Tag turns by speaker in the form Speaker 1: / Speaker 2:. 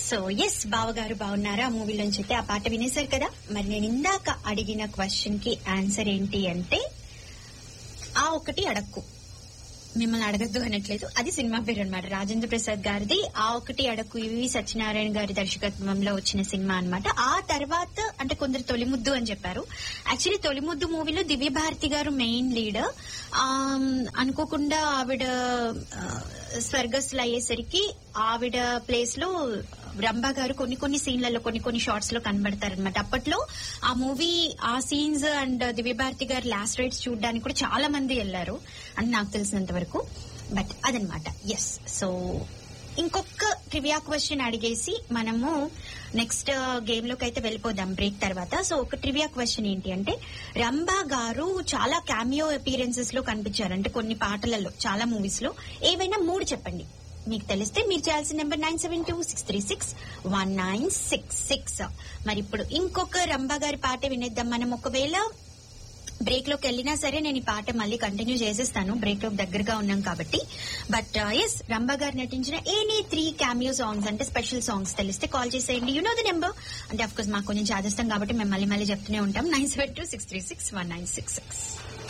Speaker 1: so yes బావగారు బాగున్నారా ఆ మూవీలోంచి అయితే ఆ పాట వినేశారు కదా మరి నేను ఇందాక అడిగిన క్వశ్చన్ కి ఆన్సర్ ఏంటి అంటే ఆ ఒకటి అడక్కు మిమ్మల్ని అడగద్దు అనట్లేదు అది సినిమా పేరు అనమాట రాజేంద్ర ప్రసాద్ గారిది ఆ ఒకటి అడక్కు ఇవి సత్యనారాయణ గారి దర్శకత్వంలో వచ్చిన సినిమా అన్నమాట ఆ తర్వాత అంటే కొందరు తొలిముద్దు అని చెప్పారు యాక్చువల్లీ తొలిముద్దు మూవీలో దివ్య భారతి గారు మెయిన్ లీడర్ అనుకోకుండా ఆవిడ ఆ, స్వర్గస్థులు అయ్యేసరికి ఆవిడ ప్లేస్ లో రంభా గారు కొన్ని కొన్ని సీన్లలో కొన్ని కొన్ని షార్ట్స్ లో కనబడతారనమాట అప్పట్లో ఆ మూవీ ఆ సీన్స్ అండ్ దివ్యభారతి గారు లాస్ట్ రైట్స్ చూడడానికి కూడా చాలా మంది వెళ్ళారు అని నాకు తెలిసినంత వరకు బట్ అదనమాట ఎస్ సో ఇంకొక ట్రివియా క్వశ్చన్ అడిగేసి మనము నెక్స్ట్ గేమ్ లోకి అయితే వెళ్ళిపోదాం బ్రేక్ తర్వాత సో ఒక ట్రివియా క్వశ్చన్ ఏంటి అంటే రంభా గారు చాలా క్యామియో అపీరెన్సెస్ లో కనిపించారు అంటే కొన్ని పాటలలో చాలా మూవీస్ లో ఏవైనా మూడు చెప్పండి మీకు తెలిస్తే మీరు చేయాల్సిన number nine seven two six three six one nine six six మరి ఇప్పుడు ఇంకొక రంభా గారి పాట వినేద్దాం మనం ఒకవేళ బ్రేక్ లోకి వెళ్ళినా సరే నేను ఈ పాట మళ్ళీ కంటిన్యూ చేసేస్తాను బ్రేక్ లోకి దగ్గరగా ఉన్నాం కాబట్టి బట్ ఎస్ రంభా గారు నటించిన ఎనీ త్రీ క్యామియో సాంగ్స్ అంటే స్పెషల్ సాంగ్స్ తెలిస్తే కాల్ చేసేయండి యూ నో ద నెంబర్ అంటే అఫ్ కోర్స్ మాకు కొంచెం చేస్తాం కాబట్టి మేము మళ్ళీ మళ్ళీ చెప్తూనే ఉంటాం nine seven two six three six one nine six six